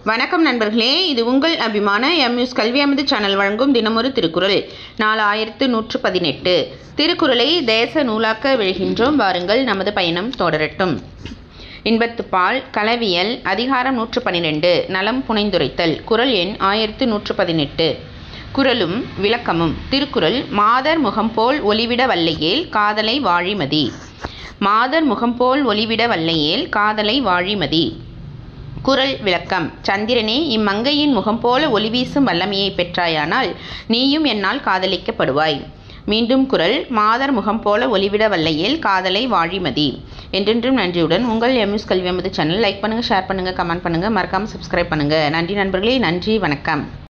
வணக்கம் நண்பர்களே இது உங்கள் அபிமான எம்யூஸ் கல்வி அமுது சேனல் வழங்கும் தினமொரு திருக்குறள் நாலு ஆயிரத்து நூற்று பதினெட்டு திருக்குறளை தேச நூலாக்க விழுகின்றோம் வாருங்கள் நமது பயணம் தொடரட்டும் இன்பத்துப்பால் களவியல் அதிகாரம் நூற்று பன்னிரெண்டு நலம் புனைந்துரைத்தல் குறள் எண் ஆயிரத்து நூற்று பதினெட்டு குறளும் விளக்கமும் திருக்குறள் மாதர் முகம்போல் ஒளிவிட வல்லையேல் காதலை வாழிமதி மாதர் முகம்போல் ஒளிவிட வல்லையேல் காதலை வாழிமதி குறள் விளக்கம் சந்திரனே இம்மங்கையின் முகம் போல ஒளி வீசும் வல்லமையை பெற்றாயானால் நீயும் என்னால் காதலிக்கப்படுவாய் மீண்டும் குறள் மாதர் முகம் போல ஒளிவிட வல்லையேல் காதலை வாழிமதி என்றென்றும் நன்றியுடன் உங்கள் எம்யூஸ் கல்வி அமது சேனல் லைக் பண்ணுங்கள் ஷேர் பண்ணுங்கள் கமெண்ட் பண்ணுங்கள் மறக்காமல் சப்ஸ்கிரைப் பண்ணுங்கள் நன்றி நண்பர்களே நன்றி வணக்கம்